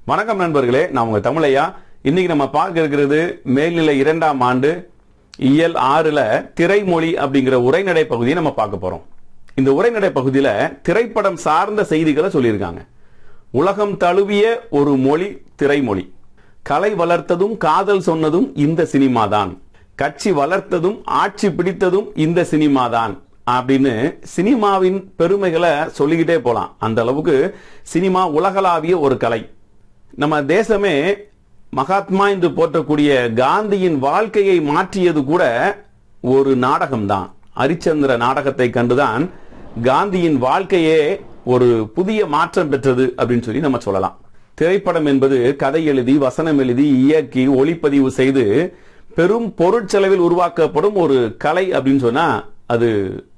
வணக்கம் நண்பர்களே நான் உங்க தமிழையா இன்னைக்கு நம்ம பார்க்க இருக்கிறது மேல்நிலை இரண்டாம் ஆண்டு இயல் ஆறுல திரைமொழி அப்படிங்கிற உரைநடை பகுதியை நம்ம பார்க்க போறோம் இந்த உரைநடை பகுதியில திரைப்படம் சார்ந்த செய்திகளை சொல்லியிருக்காங்க உலகம் தழுவிய ஒரு மொழி திரைமொழி கலை வளர்த்ததும் காதல் சொன்னதும் இந்த சினிமா தான் கட்சி வளர்த்ததும் ஆட்சி பிடித்ததும் இந்த சினிமா தான் அப்படின்னு சினிமாவின் பெருமைகளை சொல்லிக்கிட்டே போலாம் அந்த அளவுக்கு சினிமா உலகளாவிய ஒரு கலை நம்ம தேசமே மகாத்மா என்று போற்றக்கூடிய காந்தியின் வாழ்க்கையை மாற்றியது கூட ஒரு நாடகம்தான் ஹரிச்சந்திர நாடகத்தை கண்டுதான் காந்தியின் வாழ்க்கையே ஒரு புதிய மாற்றம் பெற்றது அப்படின்னு சொல்லி நம்ம சொல்லலாம் திரைப்படம் என்பது கதை எழுதி வசனம் எழுதி இயக்கி ஒளிப்பதிவு செய்து பெரும் பொருட்செலவில் உருவாக்கப்படும் ஒரு கலை அப்படின்னு சொன்னா அது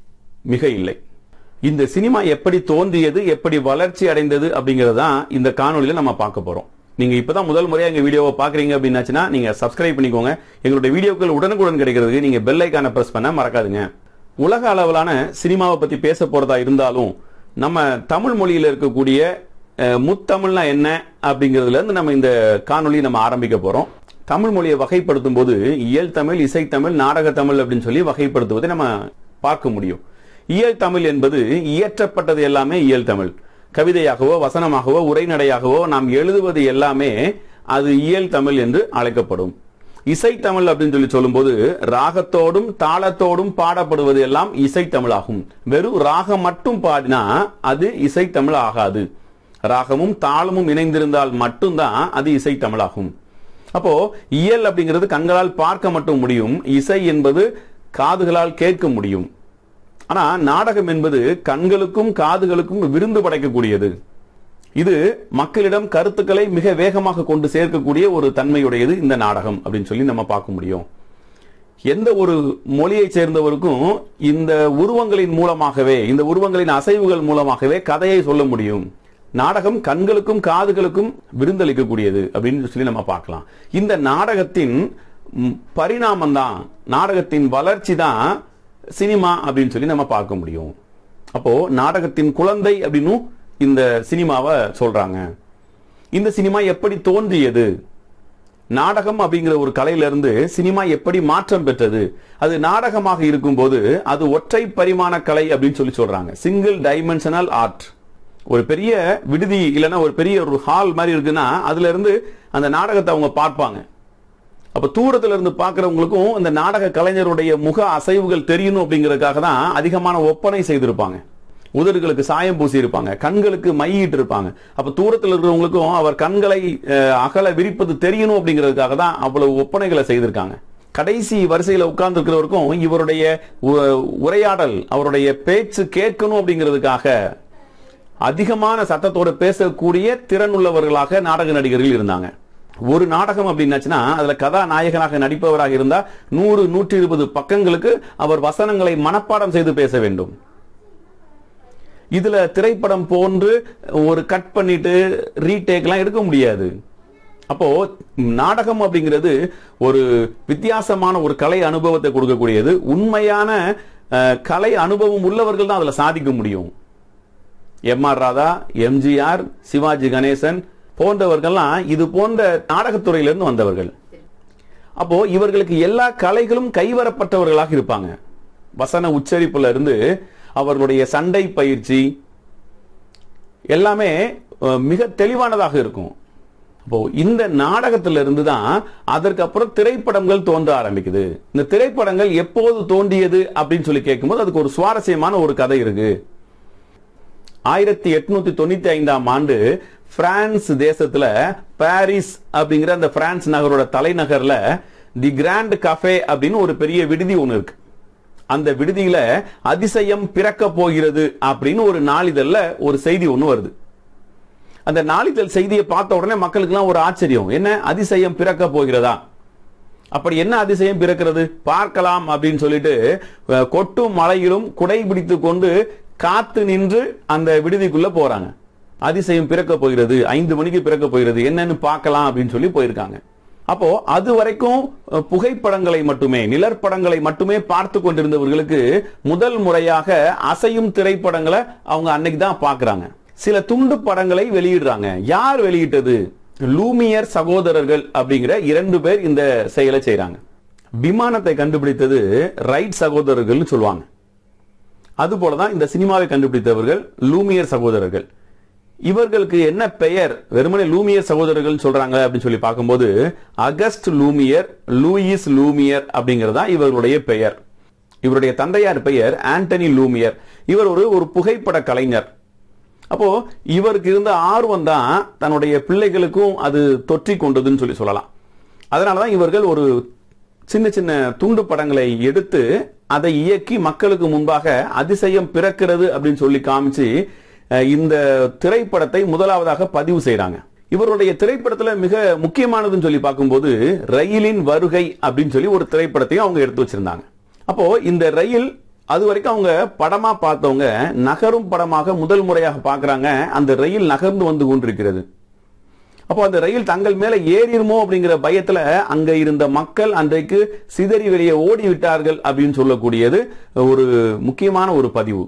மிக இல்லை இந்த சினிமா எப்படி தோன்றியது எப்படி வளர்ச்சி அடைந்தது அப்படிங்கறதான் இந்த காணொளியில நம்ம பார்க்க போறோம் நீங்க இப்பதான் முதல் முறையா எங்க வீடியோவை பாக்குறீங்க அப்படின்னாச்சுன்னா நீங்க சப்ஸ்கிரைப் பண்ணிக்கோங்க எங்களுடைய வீடியோக்கள் உடனுக்குடன் கிடைக்கிறதுக்கு நீங்க பெல் ஐக்கான பிரஸ் பண்ண மறக்காதுங்க உலக அளவிலான சினிமாவை பத்தி பேச போறதா இருந்தாலும் நம்ம தமிழ் மொழியில இருக்கக்கூடிய அஹ், முத்தமிழ்னா என்ன அப்படிங்கிறதுல இருந்து நம்ம இந்த காணொளி நம்ம ஆரம்பிக்க போறோம் தமிழ் மொழியை வகைப்படுத்தும் போது இயல் தமிழ் இசைத்தமிழ் நாடக தமிழ் அப்படின்னு சொல்லி வகைப்படுத்துவதை நம்ம பார்க்க முடியும் இயல் தமிழ் என்பது இயற்றப்பட்டது எல்லாமே இயல் தமிழ் கவிதையாகவோ வசனமாகவோ உரைநடையாகவோ நாம் எழுதுவது எல்லாமே அது இயல் தமிழ் என்று அழைக்கப்படும் இசைத்தமிழ் அப்படின்னு சொல்லி சொல்லும்போது ராகத்தோடும் தாளத்தோடும் பாடப்படுவது எல்லாம் இசைத்தமிழாகும் வெறும் ராகம் மட்டும் பாடினா அது இசைத்தமிழ் ஆகாது ராகமும் தாளமும் இணைந்திருந்தால் மட்டும்தான் அது இசைத்தமிழாகும் அப்போ இயல் அப்படிங்கிறது கண்களால் பார்க்க மட்டும் முடியும் இசை என்பது காதுகளால் கேட்க முடியும் ஆனா நாடகம் என்பது கண்களுக்கும் காதுகளுக்கும் விருந்து படைக்கக்கூடியது இது மக்களிடம் கருத்துக்களை மிக வேகமாக கொண்டு சேர்க்கக்கூடிய ஒரு தன்மையுடையது இந்த நாடகம் அப்படின்னு சொல்லி நம்ம பார்க்க முடியும் எந்த ஒரு மொழியை சேர்ந்தவருக்கும் இந்த உருவங்களின் மூலமாகவே இந்த உருவங்களின் அசைவுகள் மூலமாகவே கதையை சொல்ல முடியும் நாடகம் கண்களுக்கும் காதுகளுக்கும் விருந்தளிக்கக்கூடியது அப்படின்னு சொல்லி நம்ம பார்க்கலாம் இந்த நாடகத்தின் பரிணாமம் தான் நாடகத்தின் வளர்ச்சி தான் சினிமா அப்படின்னு சொல்லி நம்ம பார்க்க முடியும் அப்போ நாடகத்தின் குழந்தை அப்படின்னு இந்த சினிமாவை சொல்றாங்க இந்த சினிமா எப்படி தோன்றியது நாடகம் அப்படிங்கிற ஒரு கலையிலிருந்து சினிமா எப்படி மாற்றம் பெற்றது அது நாடகமாக இருக்கும்போது அது ஒற்றை பரிமாண கலை அப்படின்னு சொல்லி சொல்றாங்க சிங்கிள் டைமென்ஷனல் ஆர்ட் ஒரு பெரிய விடுதி இல்லைன்னா ஒரு பெரிய ஒரு ஹால் மாதிரி இருக்குன்னா அதுல இருந்து அந்த நாடகத்தை அவங்க பார்ப்பாங்க அப்ப தூரத்துல இருந்து பாக்குறவங்களுக்கும் இந்த நாடக கலைஞருடைய முக அசைவுகள் தெரியணும் அப்படிங்கறதுக்காக தான் அதிகமான ஒப்பனை செய்திருப்பாங்க உதடுகளுக்கு சாயம் பூசி இருப்பாங்க கண்களுக்கு மையிட்டு இருப்பாங்க அப்ப தூரத்தில் இருக்கிறவங்களுக்கும் அவர் கண்களை அஹ், அகல விரிப்பது தெரியணும் அப்படிங்கிறதுக்காக தான் அவ்வளவு ஒப்பனைகளை செய்திருக்காங்க கடைசி வரிசையில உட்கார்ந்து இருக்கிறவருக்கும் இவருடைய உ- உரையாடல் அவருடைய பேச்சு கேட்கணும் அப்படிங்கிறதுக்காக அதிகமான சத்தத்தோட பேசக்கூடிய திறன் உள்ளவர்களாக நாடக நடிகர்கள் இருந்தாங்க ஒரு நாடகம் அப்படின்னாச்சுன்னா அதுல கதாநாயகனாக நடிப்பவராக இருந்தா நூறு நூற்றி இருபது பக்கங்களுக்கு அவர் வசனங்களை மனப்பாடம் செய்து பேச வேண்டும் இதுல திரைப்படம் போன்று ஒரு கட் பண்ணிட்டு ரீடேக்லாம் எடுக்க முடியாது அப்போ நாடகம் அப்படிங்கிறது ஒரு வித்தியாசமான ஒரு கலை அனுபவத்தை கொடுக்கக்கூடியது உண்மையான அஹ், கலை அனுபவம் உள்ளவர்கள் தான் அதுல சாதிக்க முடியும் எம் ஆர் ராதா எம்ஜிஆர் சிவாஜி கணேசன் போன்றவர்கள்லாம் இது போன்ற நாடகத்துறையிலிருந்து வந்தவர்கள் அப்போ இவர்களுக்கு எல்லா கலைகளும் கைவரப்பட்டவர்களாக இருப்பாங்க வசன உச்சரிப்புல இருந்து அவர்களுடைய சண்டை பயிற்சி எல்லாமே அஹ், மிக தெளிவானதாக இருக்கும் அப்போ இந்த நாடகத்திலிருந்து இருந்து தான் அதற்கு அப்புறம் திரைப்படங்கள் தோன்ற ஆரம்பிக்குது இந்த திரைப்படங்கள் எப்போது தோன்றியது அப்படின்னு சொல்லி கேட்கும்போது அதுக்கு ஒரு சுவாரஸ்யமான ஒரு கதை இருக்கு ஆயிரத்தி எட்நூத்தி தொண்ணூத்தி ஐந்தாம் ஆண்டு பிரான்ஸ் தேசத்துல பாரிஸ் அப்படிங்கிற அந்த பிரான்ஸ் நகரோட தலைநகர்ல தி கிராண்ட் கஃபே அப்படின்னு ஒரு பெரிய விடுதி ஒண்ணு இருக்கு அந்த விடுதியில அதிசயம் பிறக்க போகிறது அப்படின்னு ஒரு நாளிதழ்ல ஒரு செய்தி ஒண்ணு வருது அந்த நாளிதழ் செய்தியை பார்த்த உடனே மக்களுக்கெல்லாம் ஒரு ஆச்சரியம் என்ன அதிசயம் பிறக்க போகிறதா அப்படி என்ன அதிசயம் பிறக்கிறது பார்க்கலாம் அப்படின்னு சொல்லிட்டு அஹ், கொட்டும் மழையிலும் குடை பிடித்து கொண்டு காத்து நின்று அந்த விடுதிக்குள்ள போறாங்க அதிசயம் பிறக்க போகிறது ஐந்து மணிக்கு பிறக்க போகிறது என்னன்னு பார்க்கலாம் அப்படின்னு சொல்லி போயிருக்காங்க அப்போ அது வரைக்கும் அஹ், புகைப்படங்களை மட்டுமே நிழற்படங்களை மட்டுமே பார்த்து கொண்டிருந்தவர்களுக்கு முதல் முறையாக அசையும் திரைப்படங்களை அவங்க அன்னைக்கு தான் பார்க்கறாங்க சில துண்டு படங்களை வெளியிடுறாங்க யார் வெளியிட்டது லூமியர் சகோதரர்கள் அப்படிங்கிற இரண்டு பேர் இந்த செயலை செய்றாங்க விமானத்தை கண்டுபிடித்தது ரைட் சகோதரர்கள்னு சொல்லுவாங்க அதுபோலதான் இந்த சினிமாவை கண்டுபிடித்தவர்கள் லூமியர் சகோதரர்கள் இவர்களுக்கு என்ன பெயர் வெறுமனே லூமியர் சகோதரர்கள் சொல்றாங்க அப்படின்னு சொல்லி பார்க்கும்போது அகஸ்ட் லூமியர் லூயிஸ் லூமியர் அப்படிங்கறதா இவர்களுடைய பெயர் இவருடைய தந்தையார் பெயர் ஆண்டனி லூமியர் இவர் ஒரு ஒரு புகைப்பட கலைஞர் அப்போ இவருக்கு இருந்த ஆர்வம் தான் தன்னுடைய பிள்ளைகளுக்கும் அது தொற்றி கொண்டதுன்னு சொல்லி சொல்லலாம் அதனாலதான் இவர்கள் ஒரு சின்ன சின்ன துண்டு படங்களை எடுத்து அதை இயக்கி மக்களுக்கு முன்பாக அதிசயம் பிறக்கிறது அப்படின்னு சொல்லி காமிச்சு அஹ், இந்த திரைப்படத்தை முதலாவதாக பதிவு செய்றாங்க இவருடைய திரைப்படத்துல மிக முக்கியமானதுன்னு சொல்லி பார்க்கும்போது ரயிலின் வருகை அப்படின்னு சொல்லி ஒரு திரைப்படத்தையும் அவங்க எடுத்து வச்சிருந்தாங்க அப்போ இந்த ரயில் அது வரைக்கும் அவங்க படமா பார்த்தவங்க நகரும் படமாக முதல் முறையாக பார்க்கறாங்க அந்த ரயில் நகர்ந்து வந்து கொண்டிருக்கிறது அப்போ அந்த ரயில் தங்கள் மேல ஏறிடுமோ அப்படிங்கிற பயத்துல அங்க இருந்த மக்கள் அன்றைக்கு சிதறி வெளியே ஓடி விட்டார்கள் அப்படின்னு சொல்லக்கூடியது ஒரு முக்கியமான ஒரு பதிவு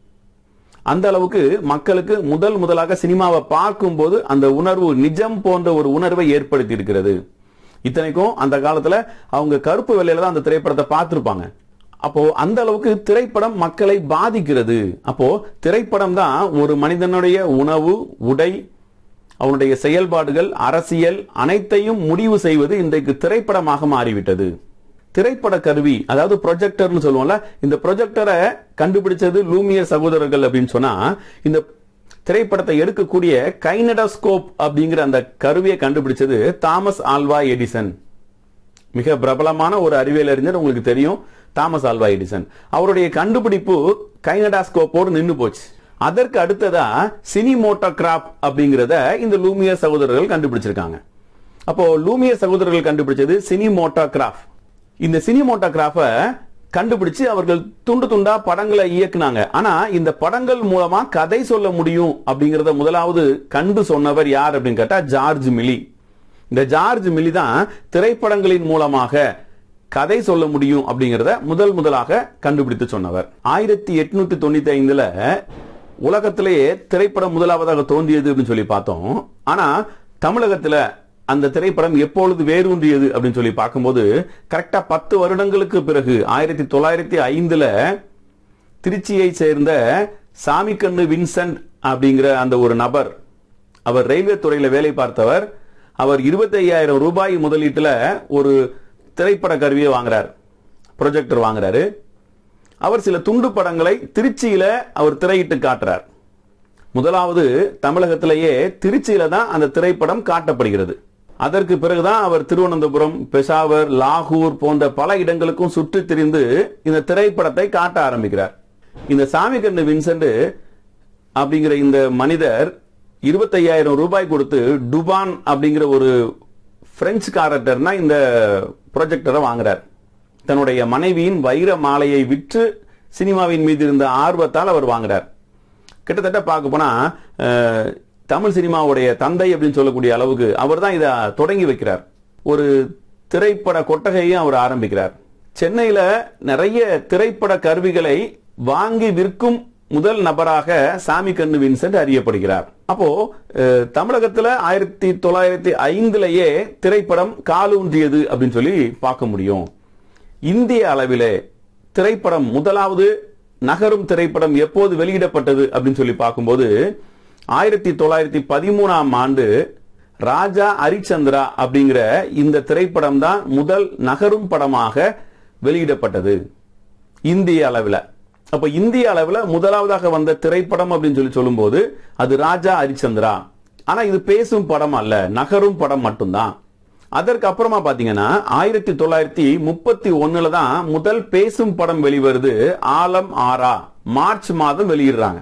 அந்த அளவுக்கு மக்களுக்கு முதல் முதலாக சினிமாவை பார்க்கும்போது அந்த உணர்வு நிஜம் போன்ற ஒரு உணர்வை ஏற்படுத்தி இருக்கிறது இத்தனைக்கும் அந்த காலத்துல அவங்க கருப்பு வெள்ளையில தான் அந்த திரைப்படத்தை பார்த்திருப்பாங்க அப்போ அந்த அளவுக்கு திரைப்படம் மக்களை பாதிக்கிறது அப்போ திரைப்படம் தான் ஒரு மனிதனுடைய உணவு உடை அவனுடைய செயல்பாடுகள் அரசியல் அனைத்தையும் முடிவு செய்வது இன்றைக்கு திரைப்படமாக மாறிவிட்டது திரைப்பட கருவி அதாவது ப்ரொஜெக்டர்னு சொல்லுவோம்ல இந்த ப்ரொஜெக்டரை கண்டுபிடிச்சது லூமியர் சகோதரர்கள் அப்படின்னு சொன்னா இந்த திரைப்படத்தை எடுக்கக்கூடிய கைனடோஸ்கோப் அப்படிங்கிற அந்த கருவியை கண்டுபிடிச்சது தாமஸ் ஆல்வா எடிசன் மிக பிரபலமான ஒரு அறிவியல் அறிஞர் உங்களுக்கு தெரியும் தாமஸ் ஆல்வா எடிசன் அவருடைய கண்டுபிடிப்பு கைனடாஸ்கோப்போடு நின்னு போச்சு அதற்கு அடுத்ததா சினிமோட்டோகிராப் அப்படிங்கறத இந்த லூமியர் சகோதரர்கள் கண்டுபிடிச்சிருக்காங்க அப்போ லூமியர் சகோதரர்கள் கண்டுபிடிச்சது சினிமோட்டோகிராஃப் இந்த சினிமோட்டோகிராஃப கண்டுபிடிச்சு அவர்கள் துண்டு துண்டா படங்களை இயக்குனாங்க ஆனா இந்த படங்கள் மூலமா கதை சொல்ல முடியும் அப்படிங்கறத முதலாவது கண்டு சொன்னவர் யார் அப்படின்னு கேட்டா ஜார்ஜ் மிலி இந்த ஜார்ஜ் மிலி தான் திரைப்படங்களின் மூலமாக கதை சொல்ல முடியும் அப்படிங்கறத முதல் முதலாக கண்டுபிடித்து சொன்னவர் ஆயிரத்தி எட்நூத்தி தொண்ணூத்தி ஐந்துல உலகத்திலேயே திரைப்படம் முதலாவதாக தோன்றியது அப்படின்னு சொல்லி பார்த்தோம் ஆனா தமிழகத்துல அந்த திரைப்படம் எப்பொழுது வேரூன்றியது அப்படின்னு சொல்லி பார்க்கும்போது கரெக்டா பத்து வருடங்களுக்கு பிறகு ஆயிரத்தி தொள்ளாயிரத்தி ஐந்துல திருச்சியை சேர்ந்த சாமிக்கண்ணு வின்சென்ட் அப்படிங்கிற அந்த ஒரு நபர் அவர் ரயில்வே துறையில வேலை பார்த்தவர் அவர் 25000 ரூபாய் முதலீட்டுல ஒரு திரைப்பட கருவியை வாங்குறார் ப்ரொஜெக்டர் வாங்குறாரு அவர் சில துண்டு படங்களை திருச்சியில அவர் திரையிட்டு காட்டுறார் முதலாவது தமிழகத்திலேயே திருச்சியில தான் அந்த திரைப்படம் காட்டப்படுகிறது அதற்கு பிறகுதான் அவர் திருவனந்தபுரம் பெஷாவர் லாகூர் போன்ற பல இடங்களுக்கும் சுற்றி திரிந்து இந்த திரைப்படத்தை காட்ட ஆரம்பிக்கிறார் இந்த சாமிகண்ணு வின்சென்ட் அப்படிங்கிற இந்த மனிதர் 25000 ரூபாய் கொடுத்து டுபான் அப்படிங்கிற ஒரு பிரெஞ்சு காரக்டர்னா இந்த ப்ரொஜெக்டரை வாங்குறார் தன்னுடைய மனைவியின் வைர மாலையை விற்று சினிமாவின் மீது இருந்த ஆர்வத்தால் அவர் வாங்குறார் கிட்டத்தட்ட பார்க்க போனா அஹ், தமிழ் சினிமாவுடைய தந்தை அப்படின்னு சொல்லக்கூடிய அளவுக்கு அவர் தான் இதை தொடங்கி வைக்கிறார் ஒரு திரைப்பட கொட்டகையும் அவர் ஆரம்பிக்கிறார் சென்னையில நிறைய திரைப்பட கருவிகளை வாங்கி விற்கும் முதல் நபராக சாமி கண்ணு வின்சென்ட் அறியப்படுகிறார் அப்போ அஹ், தமிழகத்துல ஆயிரத்தி தொள்ளாயிரத்தி ஐந்துலயே திரைப்படம் காலூன்றியது அப்படின்னு சொல்லி பார்க்க முடியும் இந்திய அளவிலே திரைப்படம் முதலாவது நகரும் திரைப்படம் எப்போது வெளியிடப்பட்டது அப்படின்னு சொல்லி பார்க்கும்போது ஆயிரத்தி தொள்ளாயிரத்தி பதிமூணாம் ஆண்டு ராஜா ஹரிச்சந்திரா அப்படிங்கிற இந்த திரைப்படம் தான் முதல் நகரும் படமாக வெளியிடப்பட்டது இந்திய அளவில் அப்ப இந்திய அளவில் முதலாவதாக வந்த திரைப்படம் அப்படின்னு சொல்லி சொல்லும்போது அது ராஜா ஹரிச்சந்திரா ஆனா இது பேசும் படம் அல்ல நகரும் படம் மட்டும்தான் அதற்கு அப்புறமா பாத்தீங்கன்னா ஆயிரத்தி தொள்ளாயிரத்தி முப்பத்தி ஒண்ணுல தான் முதல் பேசும் படம் வெளிவருது ஆலம் ஆரா மார்ச் மாதம் வெளியிடுறாங்க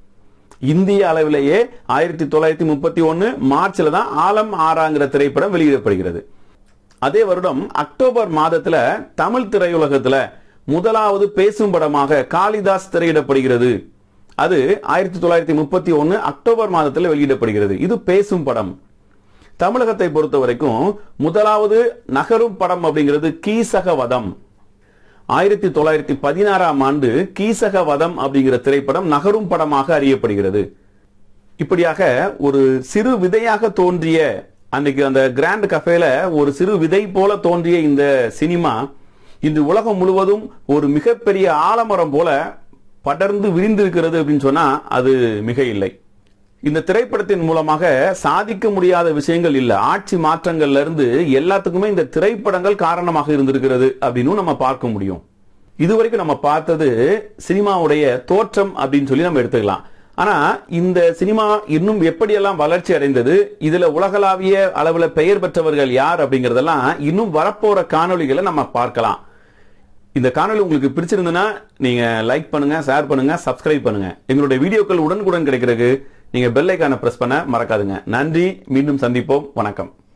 இந்திய அளவிலேயே ஆயிரத்தி தொள்ளாயிரத்தி முப்பத்தி ஒன்னு மார்ச்ல தான் ஆலம் ஆறாங்கிற திரைப்படம் வெளியிடப்படுகிறது அதே வருடம் அக்டோபர் மாதத்துல தமிழ் திரையுலகத்துல முதலாவது பேசும் படமாக காளிதாஸ் திரையிடப்படுகிறது அது ஆயிரத்தி தொள்ளாயிரத்தி முப்பத்தி ஒன்னு அக்டோபர் மாதத்துல வெளியிடப்படுகிறது இது பேசும் படம் தமிழகத்தை பொறுத்த வரைக்கும் முதலாவது நகரும் படம் அப்படிங்கிறது கீசக வதம் ஆயிரத்தி தொள்ளாயிரத்தி பதினாறாம் ஆண்டு கீசக வதம் அப்படிங்கிற திரைப்படம் நகரும் படமாக அறியப்படுகிறது இப்படியாக ஒரு சிறு விதையாக தோன்றிய அன்னைக்கு அந்த கிராண்ட் கஃபேல ஒரு சிறு விதை போல தோன்றிய இந்த சினிமா இன்று உலகம் முழுவதும் ஒரு மிகப்பெரிய ஆலமரம் போல படர்ந்து விரிந்திருக்கிறது அப்படின்னு சொன்னா அது மிக இல்லை இந்த திரைப்படத்தின் மூலமாக சாதிக்க முடியாத விஷயங்கள் இல்ல ஆட்சி மாற்றங்கள்ல இருந்து எல்லாத்துக்குமே இந்த திரைப்படங்கள் காரணமாக இருந்திருக்கிறது அப்படின்னு நம்ம பார்க்க முடியும் இதுவரைக்கும் நம்ம பார்த்தது சினிமாவுடைய தோற்றம் அப்படின்னு சொல்லி நம்ம எடுத்துக்கலாம் ஆனா இந்த சினிமா இன்னும் எப்படியெல்லாம் வளர்ச்சி அடைந்தது இதுல உலகளாவிய அளவுல பெயர் பெற்றவர்கள் யார் அப்படிங்கறதெல்லாம் இன்னும் வரப்போற காணொளிகளை நம்ம பார்க்கலாம் இந்த காணொளி உங்களுக்கு பிடிச்சிருந்ததுன்னா நீங்க லைக் பண்ணுங்க ஷேர் பண்ணுங்க சப்ஸ்கிரைப் பண்ணுங்க எங்களுடைய வீடியோக்கள் உடனுக்குடன் கிடைக்கிறதுக்கு நீங்க பெல் ஐக்கானை பிரஸ் பண்ண மறக்காதுங்க நன்றி மீண்டும் சந்திப்போம் வணக்கம்